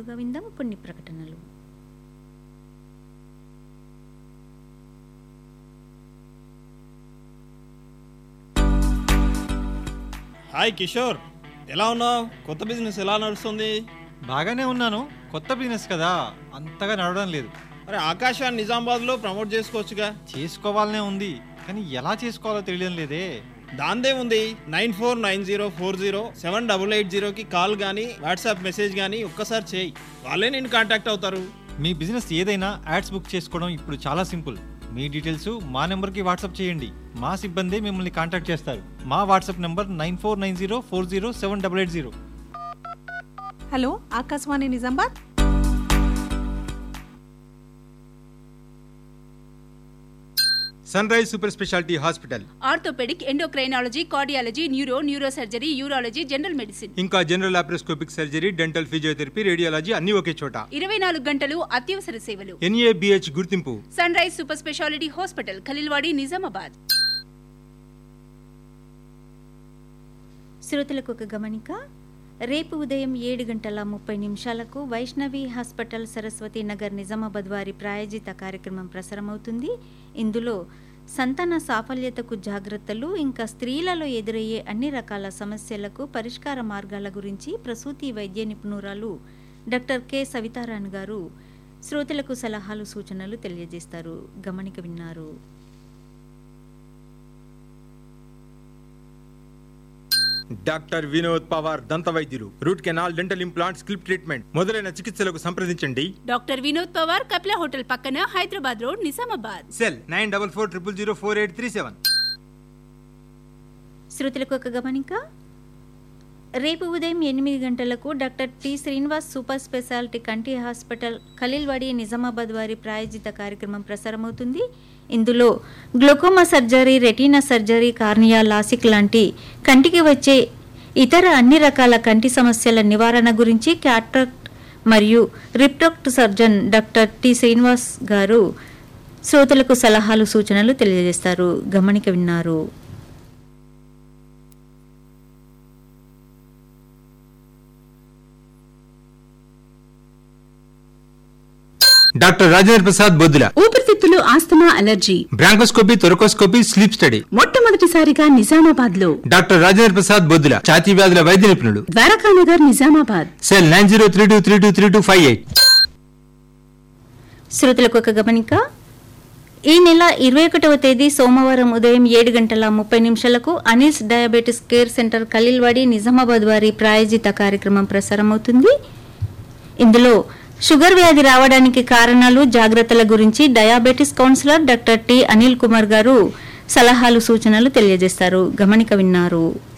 ముందుగా విందాం కొన్ని ప్రకటనలు హాయ్ కిషోర్ ఎలా ఉన్నావు కొత్త బిజినెస్ ఎలా నడుస్తుంది బాగానే ఉన్నాను కొత్త బిజినెస్ కదా అంతగా నడవడం లేదు అరే ఆకాశాన్ని నిజామాబాద్లో ప్రమోట్ చేసుకోవచ్చుగా చేసుకోవాలనే ఉంది కానీ ఎలా చేసుకోవాలో తెలియడం లేదే దాందే ఉంది nine four nine zero four zero seven double eight జీరోకి కాల్ కానీ వాట్సాప్ మెసేజ్ కానీ ఒక్కసారి చేయి వాళ్ళే నేను కాంటాక్ట్ అవుతారు మీ బిజినెస్ ఏదైనా యాడ్స్ బుక్ చేసుకోవడం ఇప్పుడు చాలా సింపుల్ మీ డీటెయిల్స్ మా నెంబర్కి వాట్సాప్ చేయండి మా సిబ్బంది మిమ్మల్ని కాంటాక్ట్ చేస్తారు మా WhatsApp number nine four nine zero four zero seven double eight zero hello Akashvani Nizamabad Sunrise super speciality hospital orthopaedic endocrinology cardiology neuro neurosurgery urology general medicine ఇంకా general laparoscopic surgery dental physiotherapy radiology అన్ని ఒకే చోట ఇరవై నాలుగు గంటలు అత్యవసర సేవలు NABH గుర్తింపు Sunrise super speciality hospital Khaleelwadi Nizamabad శ్రోతలకు ఒక గమనిక రేపు ఉదయం ఏడు గంటల ముప్పై నిమిషాలకు వైష్ణవి హాస్పిటల్ సరస్వతి నగర్ నిజామాబాద్ వారి ప్రాయోజిత కార్యక్రమం ప్రసారమవుతుంది ఇందులో సంతాన సాఫల్యతకు జాగ్రత్తలు ఇంకా స్త్రీలలో ఎదురయ్యే అన్ని రకాల సమస్యలకు పరిష్కార మార్గాల గురించి ప్రసూతి వైద్య నిపుణురాలు డాక్టర్ కె సవితారాణ్ గారు శ్రోతలకు సలహాలు సూచనలు తెలియజేస్తారు గమనిక విన్నారు డాక్టర్ వినోద్ పవార్ దంత వైద్యులు రూట్ కెనాల్ డెంటల్ ఇంప్లాంట్ స్కిల్ప్ ట్రీట్మెంట్ మొదలైన చికిత్సలకు సంప్రదించండి డాక్టర్ వినోద్ పవార్ కపిల హోటల్ పక్కన Hyderabad road Nizamabad cell nine double four triple zero four eight three seven శ్రోతలకు ఒక గమనిక రేపు ఉదయం ఎనిమిది గంటలకు doctor T Srinivas super speciality కంటి హాస్పిటల్ ఖలీల్వాడి నిజామాబాద్ వారి ప్రాయోజిత కార్యక్రమం ప్రసారమవుతుంది ఇందులో glaucoma surgery retina surgery cornea LASIK లాంటి కంటికి వచ్చే ఇతర అన్ని రకాల కంటి సమస్యల నివారణ గురించి క్యాట్రాక్ట్ మరియు refract surgeon doctor T Srinivas garu శ్రోతలకు సలహాలు సూచనలు తెలియజేస్తారు గమనిక విన్నారు డాక్టర్ రాజేంద్ర ప్రసాద్ బొద్దుల ఊపిరితిత్తులు asthma allergy bronchoscopy thoracoscopy sleep study మొట్టమొదటిసారిగా నిజామాబాద్ లో డాక్టర్ రాజేంద్ర ప్రసాద్ బొద్దుల ఛాతీ వ్యాధుల వైద్య నిపుణుడు Dwarakanagar Nizamabad cell nine zero three two three two three two five eight శ్రోతలకు ఒక గమనిక ఈ నెల ఇరవై ఒకటవ తేదీ సోమవారం ఉదయం ఏడు గంటల ముప్పై నిమిషాలకు Anil's diabetes care centre Khaleelwadi Nizamabad వారి ప్రాయోజిత కార్యక్రమం ప్రసారమవుతుంది ఇందులో షుగర్ వ్యాధి రావడానికి కారణాలు జాగ్రత్తల గురించి diabetes counsellor doctor T Anil Kumar garu సలహాలు సూచనలు తెలియజేస్తారు గమనిక విన్నారు